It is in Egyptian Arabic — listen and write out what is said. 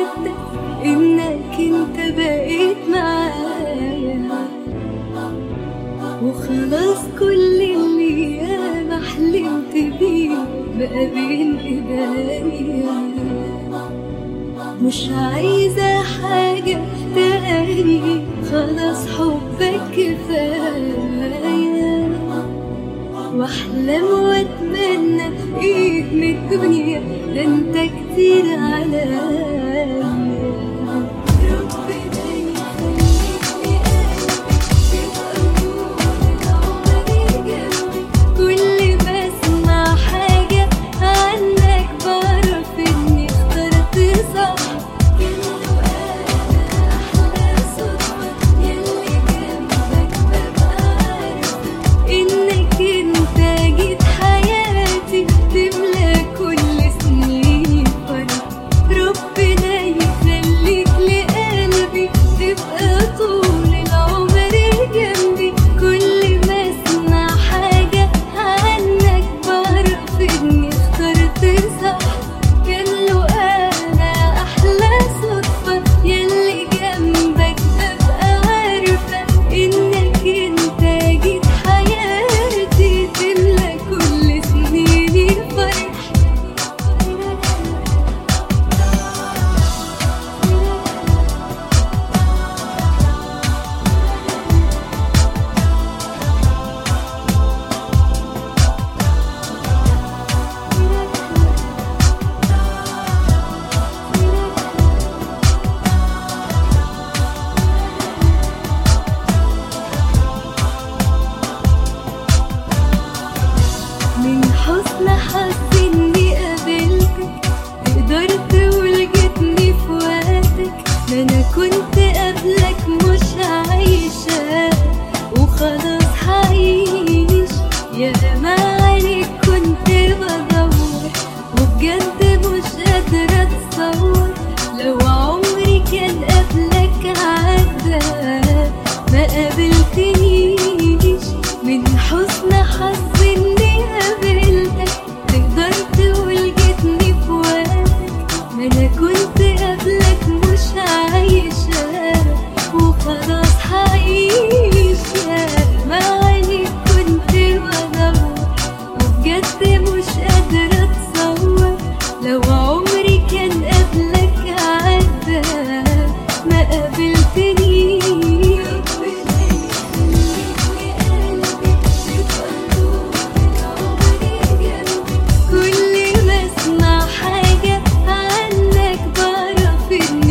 مصدق انك انت بقيت معايا وخلاص كل اللي ياما حلمت بيه بقى بين ايديا مش عايزة حاجة تاني خلاص حبك كفاية واحلم واتمنى ايه من الدنيا ده انت كتير عليا ربنا يخليك لقلبي كل ما اسمع حاجة عنك بعرف اني اخترت صح كله انا احلى صدفة يلي جنبك ببقى عارفة انك انت جيت حياتي تملى كل سنيني فرح ربنا يخليك لقلبي تبقى طول العمر جنبي كل ما اسمع حاجة عنك بعرف اني اخترت صح كان له انا احلى صدفة يلي جنبك ابقى عارفة انك انت جيت حياتي تملى كل سنيني فرح من حسن حظي اني قابلتك تقدر تقول جيتني في وقتك ده انا كنت قبلك مش عايشة وخلاص هعيش يا ما عليك كنت بدور وبجد مش قادرة اتصور لو عمري كان قبلك عدى ما قابلتنيش من حسن حظي اني قابلتك تقدر تقول جيتني في وقتك ما انا كنت قبلك مش عايشة وخلاص هعيش يا ما عليك كنت بدور وبجد مش قادرة اتصور لو عمري كان قبلك عدى ما قابلتنيش كل ما اسمع حاجة عنك بعرف ان